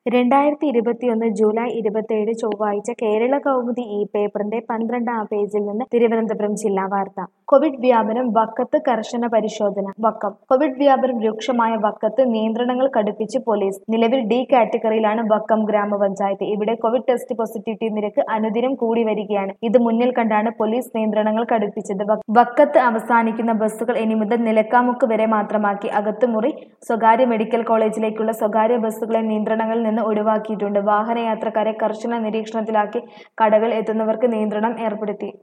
രണ്ടായിരത്തി ഇരുപത്തിയൊന്ന് ജൂലൈ ഇരുപത്തിയേഴ് ചൊവ്വാഴ്ച കേരള കൗമുദി ഈ പേപ്പറിന്റെ പന്ത്രണ്ടാം പേജിൽ നിന്ന് തിരുവനന്തപുരം ജില്ലാ വാർത്ത കോവിഡ് വ്യാപനം വക്കത്ത് കർശന പരിശോധന വക്കം കോവിഡ് വ്യാപനം രൂക്ഷമായ വക്കത്ത് നിയന്ത്രണങ്ങൾ കടുപ്പിച്ച് പോലീസ് നിലവിൽ ഡി കാറ്റഗറിയിലാണ് വക്കം ഗ്രാമപഞ്ചായത്ത് ഇവിടെ കോവിഡ് ടെസ്റ്റ് പോസിറ്റിവിറ്റി നിരക്ക് അനുദിനം കൂടി വരികയാണ് ഇത് മുന്നിൽ കണ്ടാണ് പോലീസ് നിയന്ത്രണങ്ങൾ കടുപ്പിച്ചത് വ- വക്കത്ത് അവസാനിക്കുന്ന ബസ്സുകൾ ഇനി മുതൽ നിലക്കാമുക്ക് വരെ മാത്രമാക്കി അകത്തുമുറി സ്വകാര്യ മെഡിക്കൽ കോളേജിലേക്കുള്ള സ്വകാര്യ ബസ്സുകളെ നിയന്ത്രണങ്ങളിൽ നിന്ന് ഒഴിവാക്കിയിട്ടുണ്ട് വാഹനയാത്രക്കാരെ കർശന നിരീക്ഷണത്തിലാക്കി കടകൾ എത്തുന്നവർക്ക് നിയന്ത്രണം ഏർപ്പെടുത്തി